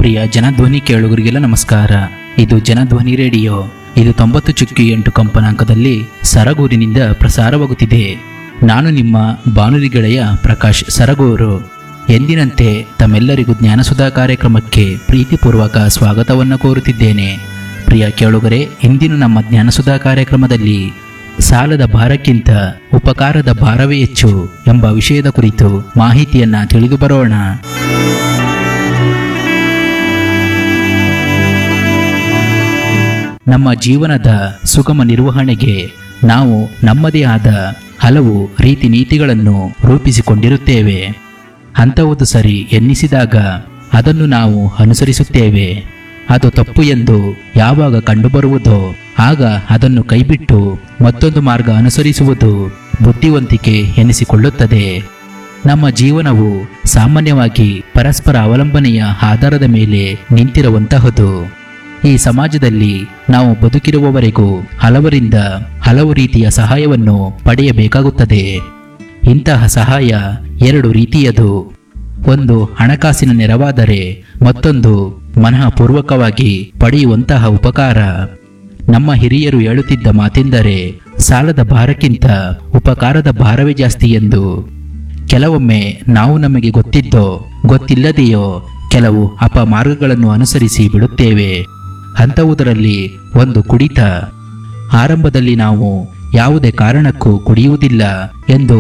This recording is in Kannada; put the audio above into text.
ಪ್ರಿಯ ಜನಧ್ವನಿ ಕೇಳುಗರಿಗೆಲ್ಲ ನಮಸ್ಕಾರ ಇದು ಜನಧ್ವನಿ ರೇಡಿಯೋ ಇದು ತೊಂಬತ್ತು ಚುಕ್ಕಿ ಎಂಟು ಕಂಪನಾಂಕದಲ್ಲಿ ಸರಗೂರಿನಿಂದ ಪ್ರಸಾರವಾಗುತ್ತಿದೆ ನಾನು ನಿಮ್ಮ ಬಾನುಲಿ ಗೆಳೆಯ ಪ್ರಕಾಶ್ ಸರಗೂರು ಎಂದಿನಂತೆ ತಮ್ಮೆಲ್ಲರಿಗೂ ಜ್ಞಾನಸುಧಾ ಕಾರ್ಯಕ್ರಮಕ್ಕೆ ಪ್ರೀತಿಪೂರ್ವಕ ಸ್ವಾಗತವನ್ನು ಕೋರುತ್ತಿದ್ದೇನೆ ಪ್ರಿಯ ಕೇಳುಗರೆ ಇಂದಿನ ನಮ್ಮ ಜ್ಞಾನಸುಧಾ ಕಾರ್ಯಕ್ರಮದಲ್ಲಿ ಸಾಲದ ಭಾರಕ್ಕಿಂತ ಉಪಕಾರದ ಭಾರವೇ ಹೆಚ್ಚು ಎಂಬ ವಿಷಯದ ಕುರಿತು ಮಾಹಿತಿಯನ್ನ ತಿಳಿದು ಬರೋಣ ನಮ್ಮ ಜೀವನದ ಸುಗಮ ನಿರ್ವಹಣೆಗೆ ನಾವು ನಮ್ಮದೇ ಆದ ಹಲವು ರೀತಿ ನೀತಿಗಳನ್ನು ರೂಪಿಸಿಕೊಂಡಿರುತ್ತೇವೆ ಅಂಥವುದು ಸರಿ ಎನ್ನಿಸಿದಾಗ ಅದನ್ನು ನಾವು ಅನುಸರಿಸುತ್ತೇವೆ ಅದು ತಪ್ಪು ಎಂದು ಯಾವಾಗ ಕಂಡುಬರುವುದೋ ಆಗ ಅದನ್ನು ಕೈಬಿಟ್ಟು ಮತ್ತೊಂದು ಮಾರ್ಗ ಅನುಸರಿಸುವುದು ಬುದ್ಧಿವಂತಿಕೆ ಎನಿಸಿಕೊಳ್ಳುತ್ತದೆ ನಮ್ಮ ಜೀವನವು ಸಾಮಾನ್ಯವಾಗಿ ಪರಸ್ಪರ ಅವಲಂಬನೆಯ ಆಧಾರದ ಮೇಲೆ ನಿಂತಿರುವಂತಹದು ಈ ಸಮಾಜದಲ್ಲಿ ನಾವು ಬದುಕಿರುವವರೆಗೂ ಹಲವರಿಂದ ಹಲವು ರೀತಿಯ ಸಹಾಯವನ್ನು ಪಡೆಯಬೇಕಾಗುತ್ತದೆ ಇಂತಹ ಸಹಾಯ ಎರಡು ರೀತಿಯದು ಒಂದು ಹಣಕಾಸಿನ ನೆರವಾದರೆ ಮತ್ತೊಂದು ಮನಃಪೂರ್ವಕವಾಗಿ ಪಡೆಯುವಂತಹ ಉಪಕಾರ ನಮ್ಮ ಹಿರಿಯರು ಹೇಳುತ್ತಿದ್ದ ಮಾತೆಂದರೆ ಸಾಲದ ಭಾರಕ್ಕಿಂತ ಉಪಕಾರದ ಭಾರವೇ ಜಾಸ್ತಿ ಎಂದು ಕೆಲವೊಮ್ಮೆ ನಾವು ನಮಗೆ ಗೊತ್ತಿದ್ದೋ ಗೊತ್ತಿಲ್ಲದೆಯೋ ಕೆಲವು ಅಪಮಾರ್ಗಗಳನ್ನು ಅನುಸರಿಸಿ ಬಿಡುತ್ತೇವೆ ಅಂಥವುದರಲ್ಲಿ ಒಂದು ಕುಡಿತ ಆರಂಭದಲ್ಲಿ ನಾವು ಯಾವುದೇ ಕಾರಣಕ್ಕೂ ಕುಡಿಯುವುದಿಲ್ಲ ಎಂದು